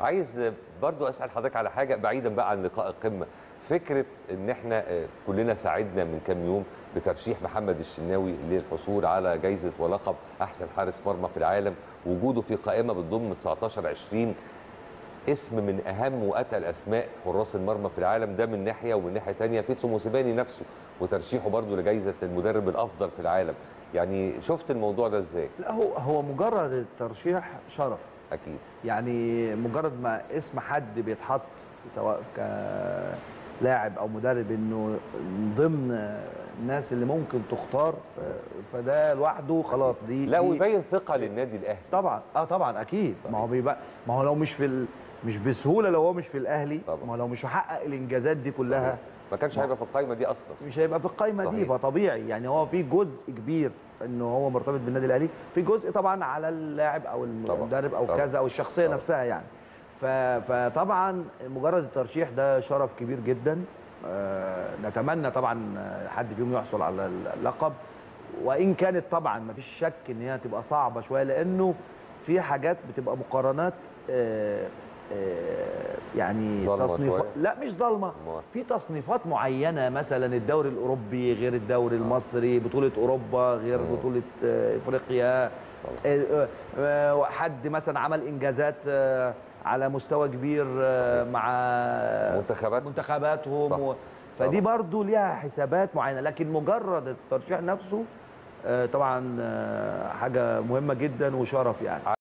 عايز برضو اسال حضرتك على حاجه بعيدا بقى عن لقاء القمه فكره ان احنا آه، كلنا ساعدنا من كام يوم بترشيح محمد الشناوي للحصول على جائزه ولقب احسن حارس مرمى في العالم وجوده في قائمه بتضم 19 20 اسم من اهم واتقل اسماء حراس المرمى في العالم ده من ناحيه ومن ناحيه ثانيه بيتسو موسيباني نفسه وترشيحه برضو لجائزه المدرب الافضل في العالم يعني شفت الموضوع ده ازاي لا هو هو مجرد الترشيح شرف اكيد يعني مجرد ما اسم حد بيتحط سواء كلاعب او مدرب انه ضمن الناس اللي ممكن تختار فده لوحده خلاص دي لا دي ويبين ثقه للنادي الاهلي طبعا اه طبعا اكيد ما هو بيبقى ما هو لو مش في ال... مش بسهوله لو هو مش في الاهلي طبعا. ما هو لو مش محقق الانجازات دي كلها ما كانش هيبقى في القائمه دي اصلا مش هيبقى في القايمه دي صحيح. فطبيعي يعني هو في جزء كبير انه هو مرتبط بالنادي الاهلي في جزء طبعا على اللاعب او طبعا. المدرب او طبعا. كذا او الشخصيه طبعا. نفسها يعني ف... فطبعا مجرد الترشيح ده شرف كبير جدا آه، نتمنى طبعا حد فيهم يحصل على اللقب وان كانت طبعا ما فيش شك ان هي تبقى صعبه شويه لانه في حاجات بتبقى مقارنات آه، آه، يعني ظالمة تصنيفات شوية؟ لا مش ظالمه أمال. في تصنيفات معينه مثلا الدوري الاوروبي غير الدوري المصري بطوله اوروبا غير مم. بطوله آه، افريقيا آه، آه، حد مثلا عمل انجازات آه، على مستوى كبير آه، مع منتخبات منتخباتهم صح. و... فدي طبعا. برضو ليها حسابات معينه لكن مجرد الترشيح نفسه آه، طبعا آه، حاجه مهمه جدا وشرف يعني